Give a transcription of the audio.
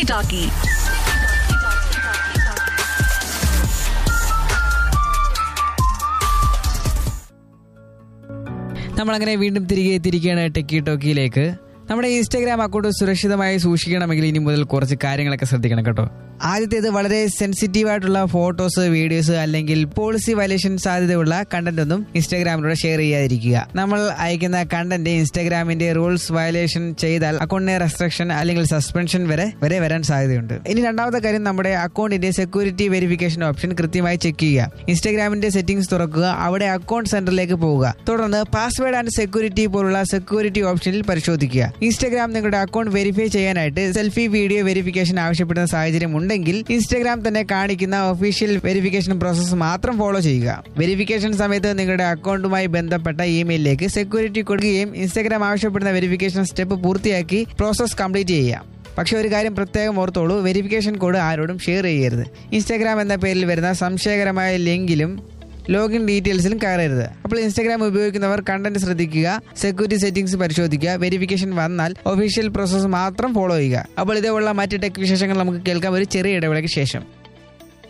Talkie Talkie. നമ്മളങ്ങനെ വീണ്ടും തിരികെ എത്തിയിരിക്കുകയാണ് ടെക്കി ടോക്കിയിലേക്ക് നമ്മുടെ ഇൻസ്റ്റാഗ്രാം അക്കൗണ്ട് സുരക്ഷിതമായി സൂക്ഷിക്കണമെങ്കിൽ ഇനി മുതൽ കുറച്ച് കാര്യങ്ങളൊക്കെ ശ്രദ്ധിക്കണം കേട്ടോ ആദ്യത്തേത് വളരെ സെൻസിറ്റീവ് ആയിട്ടുള്ള ഫോട്ടോസ് വീഡിയോസ് അല്ലെങ്കിൽ പോളിസി വയലേഷൻ സാധ്യതയുള്ള കണ്ടന്റ് ഒന്നും ഇൻസ്റ്റാഗ്രാമിലൂടെ ഷെയർ ചെയ്യാതിരിക്കുക നമ്മൾ അയക്കുന്ന കണ്ടന്റ് ഇൻസ്റ്റാഗ്രാമിന്റെ റൂൾസ് വയലേഷൻ ചെയ്താൽ അക്കൗണ്ടിനെ റെസ്ട്രിക്ഷൻ അല്ലെങ്കിൽ സസ്പെൻഷൻ വരെ വരെ വരാൻ സാധ്യതയുണ്ട് ഇനി രണ്ടാമത്തെ കാര്യം നമ്മുടെ അക്കൗണ്ടിന്റെ സെക്യൂരിറ്റി വെരിഫിക്കേഷൻ ഓപ്ഷൻ കൃത്യമായി ചെക്ക് ചെയ്യുക ഇൻസ്റ്റാഗ്രാമിന്റെ സെറ്റിംഗ്സ് തുറക്കുക അവിടെ അക്കൗണ്ട് സെന്ററിലേക്ക് പോവുക തുടർന്ന് പാസ്വേഡ് ആൻഡ് സെക്യൂരിറ്റി പോലുള്ള സെക്യൂരിറ്റി ഓപ്ഷനിൽ പരിശോധിക്കുക ഇൻസ്റ്റാഗ്രാം നിങ്ങളുടെ അക്കൗണ്ട് വെരിഫൈ ചെയ്യാനായിട്ട് സെൽഫി വീഡിയോ വെരിഫിക്കേഷൻ ആവശ്യപ്പെടുന്ന സാഹചര്യം ഉണ്ടെങ്കിൽ ഇൻസ്റ്റാഗ്രാം തന്നെ കാണിക്കുന്ന ഒഫീഷ്യൽ വെരിഫിക്കേഷൻ പ്രോസസ്സ് മാത്രം ഫോളോ ചെയ്യുക വെരിഫിക്കേഷൻ സമയത്ത് നിങ്ങളുടെ അക്കൗണ്ടുമായി ബന്ധപ്പെട്ട ഇമെയിലിലേക്ക് സെക്യൂരിറ്റി കൊടുക്കുകയും ഇൻസ്റ്റാഗ്രാം ആവശ്യപ്പെടുന്ന വെരിഫിക്കേഷൻ സ്റ്റെപ്പ് പൂർത്തിയാക്കി പ്രോസസ്സ് കംപ്ലീറ്റ് ചെയ്യുക പക്ഷെ ഒരു കാര്യം പ്രത്യേകം ഓർത്തോളൂ വെരിഫിക്കേഷൻ കോഡ് ആരോടും ഷെയർ ചെയ്യരുത് ഇൻസ്റ്റാഗ്രാം എന്ന പേരിൽ വരുന്ന സംശയകരമായ ലിങ്കിലും ലോഗിൻ ഡീറ്റെയിൽസിലും കയറരുത് അപ്പോൾ ഇൻസ്റ്റാഗ്രാം ഉപയോഗിക്കുന്നവർ കണ്ടന്റ് ശ്രദ്ധിക്കുക സെക്യൂരിറ്റി സെറ്റിംഗ്സ് പരിശോധിക്കുക വെരിഫിക്കേഷൻ വന്നാൽ ഒഫീഷ്യൽ പ്രോസസ്സ് മാത്രം ഫോളോ ചെയ്യുക അപ്പോൾ ഇതേപോലുള്ള മറ്റ് ടെക് വിശേഷങ്ങൾ നമുക്ക് കേൾക്കാം ഒരു ചെറിയ ഇടവേളയ്ക്ക് ശേഷം